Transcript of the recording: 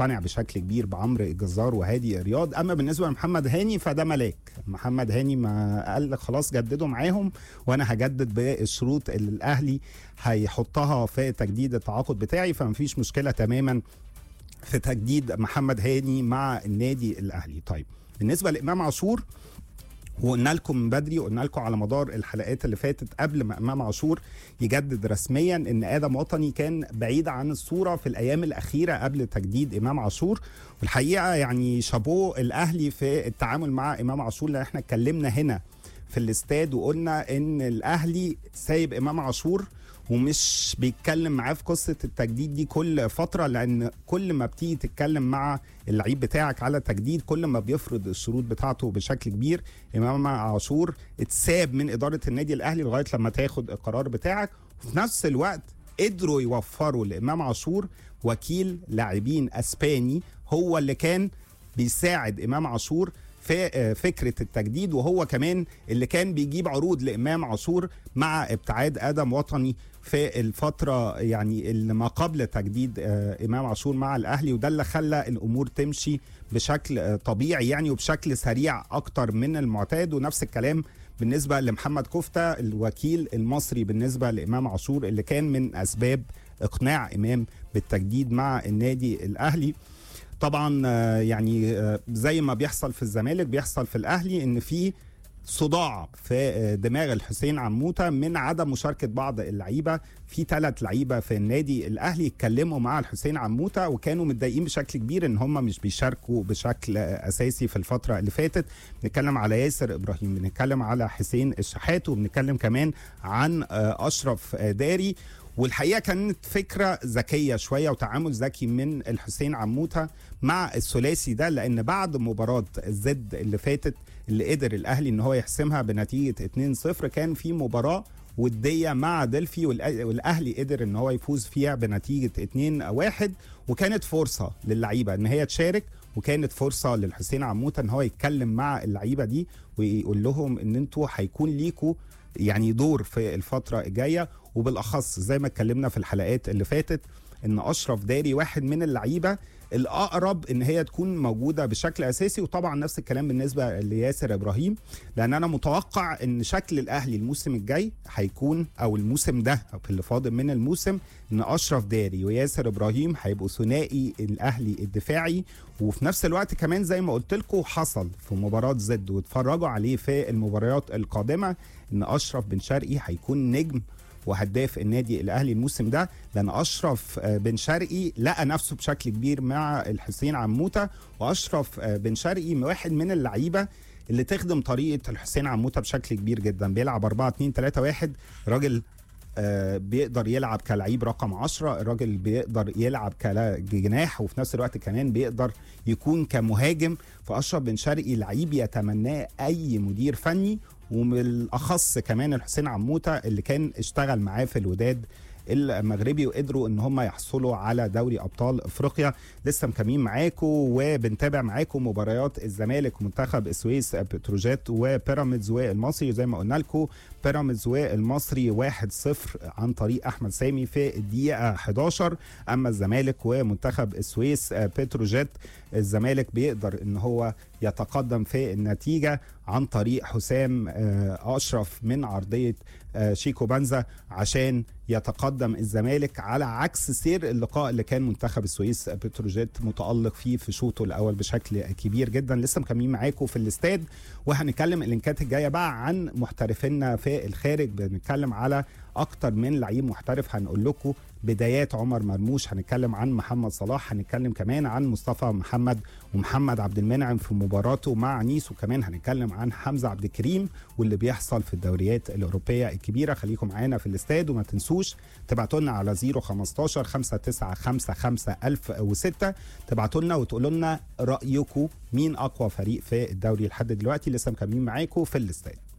مقتنع بشكل كبير بعمرو الجزار وهادي رياض اما بالنسبه لمحمد هاني فده ملاك محمد هاني ما قال لك خلاص جددوا معاهم وانا هجدد بالشروط اللي الاهلي هيحطها في تجديد التعاقد بتاعي فما فيش مشكله تماما في تجديد محمد هاني مع النادي الاهلي طيب بالنسبه لامام عاشور وقلنا لكم من بدري وقلنا لكم على مدار الحلقات اللي فاتت قبل ما امام عاشور يجدد رسميا ان ادم وطني كان بعيد عن الصوره في الايام الاخيره قبل تجديد امام عاشور والحقيقه يعني شابوه الاهلي في التعامل مع امام عاشور لان احنا اتكلمنا هنا في الاستاد وقلنا ان الاهلي سايب امام عاشور ومش بيتكلم معاه في قصه التجديد دي كل فتره لان كل ما بتيجي تتكلم مع اللعيب بتاعك على تجديد كل ما بيفرض الشروط بتاعته بشكل كبير امام عاشور اتساب من اداره النادي الاهلي لغايه لما تاخد القرار بتاعك وفي نفس الوقت قدروا يوفروا لامام عاشور وكيل لاعبين اسباني هو اللي كان بيساعد امام عاشور في فكره التجديد وهو كمان اللي كان بيجيب عروض لامام عاشور مع ابتعاد ادم وطني في الفتره يعني اللي ما قبل تجديد امام عاشور مع الاهلي وده اللي خلى الامور تمشي بشكل طبيعي يعني وبشكل سريع اكتر من المعتاد ونفس الكلام بالنسبه لمحمد كفته الوكيل المصري بالنسبه لامام عاشور اللي كان من اسباب اقناع امام بالتجديد مع النادي الاهلي طبعا يعني زي ما بيحصل في الزمالك بيحصل في الاهلي ان في صداع في دماغ الحسين عموته من عدم مشاركه بعض اللعيبه في ثلاث لعيبه في النادي الاهلي اتكلموا مع الحسين عموته وكانوا متضايقين بشكل كبير ان هم مش بيشاركوا بشكل اساسي في الفتره اللي فاتت بنتكلم على ياسر ابراهيم بنتكلم على حسين الشحات وبنتكلم كمان عن اشرف داري والحقيقه كانت فكره ذكيه شويه وتعامل ذكي من الحسين عموته مع الثلاثي ده لان بعد مباراه الزد اللي فاتت اللي قدر الاهلي ان هو يحسمها بنتيجه 2-0 كان في مباراه وديه مع دلفي والاهلي قدر ان هو يفوز فيها بنتيجه 2-1 وكانت فرصه للعيبه ان هي تشارك وكانت فرصه للحسين عموته ان هو يتكلم مع اللعيبه دي ويقول لهم ان انتوا هيكون ليكوا يعني دور في الفتره الجايه وبالاخص زي ما اتكلمنا في الحلقات اللي فاتت ان اشرف داري واحد من اللعيبه الاقرب ان هي تكون موجوده بشكل اساسي وطبعا نفس الكلام بالنسبه لياسر ابراهيم لان انا متوقع ان شكل الاهلي الموسم الجاي هيكون او الموسم ده او في اللي فاضل من الموسم ان اشرف داري وياسر ابراهيم هيبقوا ثنائي الاهلي الدفاعي وفي نفس الوقت كمان زي ما قلت لكم حصل في مباراه زد واتفرجوا عليه في المباريات القادمه ان اشرف بن شرقي هيكون نجم وهداف النادي الاهلي الموسم ده لان اشرف بن شرقي لقى نفسه بشكل كبير مع الحسين عموته واشرف بن شرقي واحد من اللعيبه اللي تخدم طريقه الحسين عموته بشكل كبير جدا بيلعب 4 2 3 1 راجل آه بيقدر يلعب كلعيب رقم 10 الراجل بيقدر يلعب كجناح وفي نفس الوقت كمان بيقدر يكون كمهاجم فاشرف بن شرقي لعيب يتمناه اي مدير فني وبالاخص كمان الحسين عموته اللي كان اشتغل معاه في الوداد المغربي وقدروا ان هم يحصلوا على دوري ابطال افريقيا لسه مكملين معاكم وبنتابع معاكم مباريات الزمالك ومنتخب السويس بتروجيت وبيراميدز والمصري زي ما قلنا لكم بيراميدز والمصري 1-0 عن طريق احمد سامي في الدقيقه 11 اما الزمالك ومنتخب السويس بتروجيت الزمالك بيقدر ان هو يتقدم في النتيجه عن طريق حسام اشرف من عرضيه شيكو بنزا عشان يتقدم الزمالك على عكس سير اللقاء اللي كان منتخب السويس بتروجيت متالق فيه في شوطه الاول بشكل كبير جدا لسه مكملين معاكم في الاستاد وهنتكلم اللينكات الجايه بقى عن محترفينا في الخارج بنتكلم على اكتر من لعيب محترف هنقول لكم بدايات عمر مرموش هنتكلم عن محمد صلاح هنتكلم كمان عن مصطفى محمد ومحمد عبد المنعم في مباراته مع نيس وكمان هنتكلم عن حمزه عبد الكريم واللي بيحصل في الدوريات الاوروبيه الكبيره خليكم معانا في الاستاد وما تنسوش تبعتوا لنا على 015 5955 1006 تبعتوا لنا وتقولوا لنا رايكم مين اقوى فريق في الدوري لحد دلوقتي لسه مكملين معاكم في الاستاد